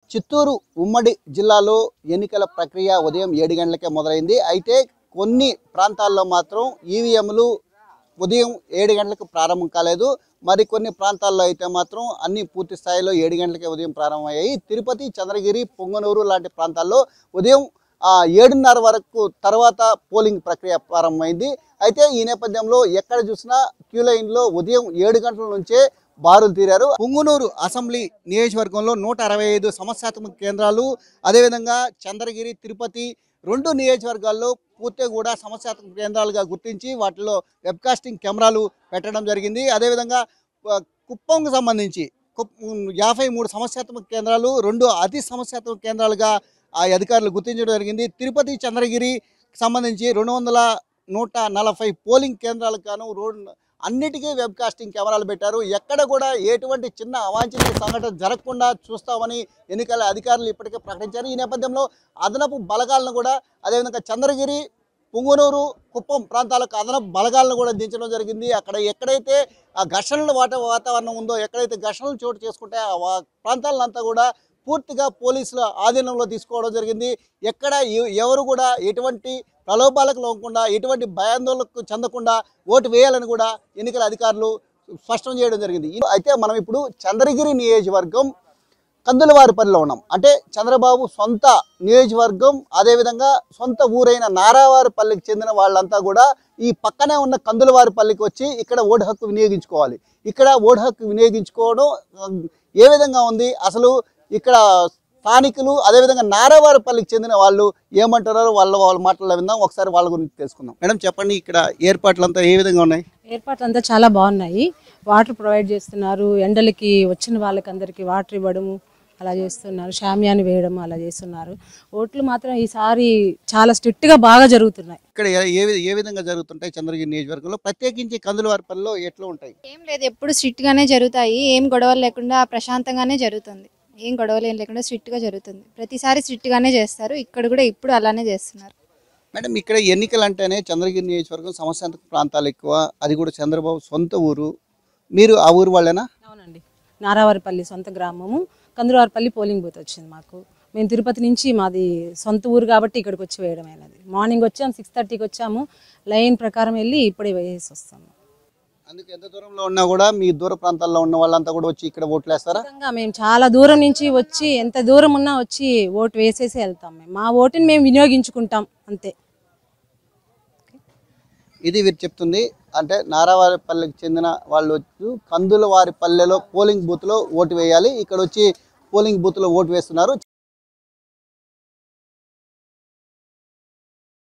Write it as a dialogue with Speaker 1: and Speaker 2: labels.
Speaker 1: చిత్తూరు ఉమ్మడి జిల్లాలో ఎన్నికల ప్రక్రియ ఉదయం ఏడు గంటలకే మొదలైంది అయితే కొన్ని ప్రాంతాల్లో మాత్రం ఈవీఎంలు ఉదయం ఏడు గంటలకు ప్రారంభం కాలేదు మరికొన్ని ప్రాంతాల్లో అయితే మాత్రం అన్ని పూర్తి స్థాయిలో ఏడు గంటలకే ఉదయం ప్రారంభమయ్యాయి తిరుపతి చంద్రగిరి పొంగనూరు లాంటి ప్రాంతాల్లో ఉదయం ఆ, ఏడున్నర వరకు తర్వాత పోలింగ్ ప్రక్రియ ప్రారంభమైంది అయితే ఈ నేపథ్యంలో ఎక్కడ చూసినా క్యూ లైన్లో ఉదయం ఏడు గంటల నుంచే బారులు తీరారు పుంగునూరు అసెంబ్లీ నియోజకవర్గంలో నూట అరవై ఐదు సమస్యాత్మక కేంద్రాలు అదేవిధంగా చంద్రగిరి తిరుపతి రెండు నియోజకవర్గాల్లో పూర్తిగా కూడా సమస్యాత్మక కేంద్రాలుగా గుర్తించి వాటిలో వెబ్కాస్టింగ్ కెమెరాలు పెట్టడం జరిగింది అదేవిధంగా ఆ, కుప్పంకు సంబంధించి కుప్- యాభై మూడు సమస్యాత్మక కేంద్రాలు రెండు అతి సమస్యాత్మక కేంద్రాలుగా ఆ అధికారులు గుర్తించడం జరిగింది తిరుపతి చంద్రగిరి సంబంధించి రెండు వందల నూట నలభై పోలింగ్ కేంద్రాలకు గాను రోడ్ అన్నిటికీ వెబ్ కాస్టింగ్ కెమెరాలు పెట్టారు ఎక్కడ కూడా ఎటువంటి చిన్న అవాంఛనీయ సంఘటన జరగకుండా చూస్తామని ఎన్నికల అధికారులు ఇప్పటికే ప్రకటించారు ఈ నేపథ్యంలో అదనపు బలగాలను కూడా అదేవిధంగా చంద్రగిరి పుంగనూరు కుప్పం ప్రాంతాలకు అదనపు బలగాలను కూడా దించడం జరిగింది అక్కడ ఎక్కడైతే ఆ ఘర్షణల వాట వాతావరణం ఉందో ఎక్కడైతే ఘర్షణలు చోటు చేసుకుంటే ఆ వా- ప్రాంతాలంతా కూడా పూర్తిగా పోలీసుల ఆధీనంలో తీసుకోవడం జరిగింది ఎక్కడ ఎ- ఎవరు కూడా ఎటువంటి ప్రలోభాలకు లోకుండా ఎటువంటి భయాందోళనకు చెందకుండా ఓటు వేయాలని కూడా ఎన్నికల అధికారులు స్పష్టం చేయడం జరిగింది ఈ- అయితే మనం ఇప్పుడు చంద్రగిరి నియోజకవర్గం కందులవారిపల్లిలో ఉన్నాం అంటే చంద్రబాబు సొంత నియోజకవర్గం అదేవిధంగా సొంత ఊరైన నారావారిపల్లికి చెందిన వాళ్ళంతా కూడా ఈ పక్కనే ఉన్న కందులవారిపల్లికి వచ్చి ఇక్కడ ఓటు హక్కు వినియోగించుకోవాలి ఇక్కడ ఓటు హక్కు వినియోగించుకోవడం ఆ, ఏ విధంగా ఉంది అసలు ఇక్కడ స్థానికులు అదేవిధంగా నారావారిపల్లికి చెందిన వాళ్ళు ఏమంటారో వాళ్ళ వాళ్ళ మాటల్లో విందాం ఒకసారి వాళ్ళ గురించి తెలుసుకుందాం మేడం చెప్పండి ఇక్కడ ఏర్పాట్లంతా ఏ విధంగా ఉన్నాయి
Speaker 2: ఏర్పాట్లు అంతా చాలా బాగున్నాయి వాటర్ ప్రొవైడ్ చేస్తున్నారు ఎండలకి వచ్చిన వాళ్ళకి అందరికి వాటర్ ఇవ్వడము అలా చేస్తున్నారు షామియాని వేయడం అలా చేస్తున్నారు ఓట్లు మాత్రం ఈసారి చాలా స్ట్రిక్ట్ గా బాగా జరుగుతున్నాయి
Speaker 1: ఇక్కడ ఏ- ఏ వి- ఏ విధంగా జరుగుతుంటాయి చంద్రగిరి నియోజకవర్గంలో ప్రత్యేకించి కందులవారిపల్లిలో ఎట్లా ఉంటాయి
Speaker 3: ఏం లేదు ఎప్పుడు స్ట్రిక్ట్ గానే జరుగుతాయి ఏం గొడవలు లేకుండా ప్రశాంతంగానే జరుగుతుంది ఏం గొడవలు ఏం లేకుండా స్ట్రిక్ట్ గా జరుగుతుంది ప్రతిసారి స్ట్రిక్ట్ గానే చేస్తారు ఇక్కడ కూడా ఇప్పుడు అలానే చేస్తున్నారు
Speaker 1: మేడం ఇక్కడ ఎన్నికలు అంటేనే చంద్రగిరి నియోజకవర్గం సమస్యాత్మక ప్రాంతాలు ఎక్కువ అది కూడా చంద్రబాబు సొంత ఊరు మీరు ఆ ఊరు వాళ్ళేనా
Speaker 2: అవునండి నారావారిపల్లి సొంత గ్రామము కందులవారిపల్లి పోలింగ్ బూత్ వచ్చింది మాకు మేము తిరుపతి నుంచి మాది సొంత ఊరు కాబట్టి ఇక్కడికి వచ్చి వేయడం అయినది మార్నింగ్ వచ్చాము సిక్స్ థర్టీకి వచ్చాము లైన్ ప్రకారం వెళ్ళి ఇప్పుడే వేసి వస్తాము
Speaker 1: అందుకు ఎంత దూరంలో ఉన్నా కూడా మీ దూర ప్రాంతాల్లో ఉన్న వాళ్ళంతా కూడా వచ్చి ఇక్కడ ఓట్లు వేస్తారా
Speaker 2: ఖచ్చితంగా మేము చాలా దూరం నుంచి వచ్చి ఎంత దూరం ఉన్నా వచ్చి ఓటు వేసేసి వెళ్తాం మేము మా ఓటుని మేము వినియోగించుకుంటాం అంతే
Speaker 1: ఇది వీరు చెప్తుంది అంటే నారావారిపల్లికి చెందిన వాళ్ళు వచ్చి కందుల వారి పల్లెలో పోలింగ్ బూత్లో ఓటు వేయాలి ఇక్కడ వచ్చి పోలింగ్ బూత్లో ఓటు వేస్తున్నారు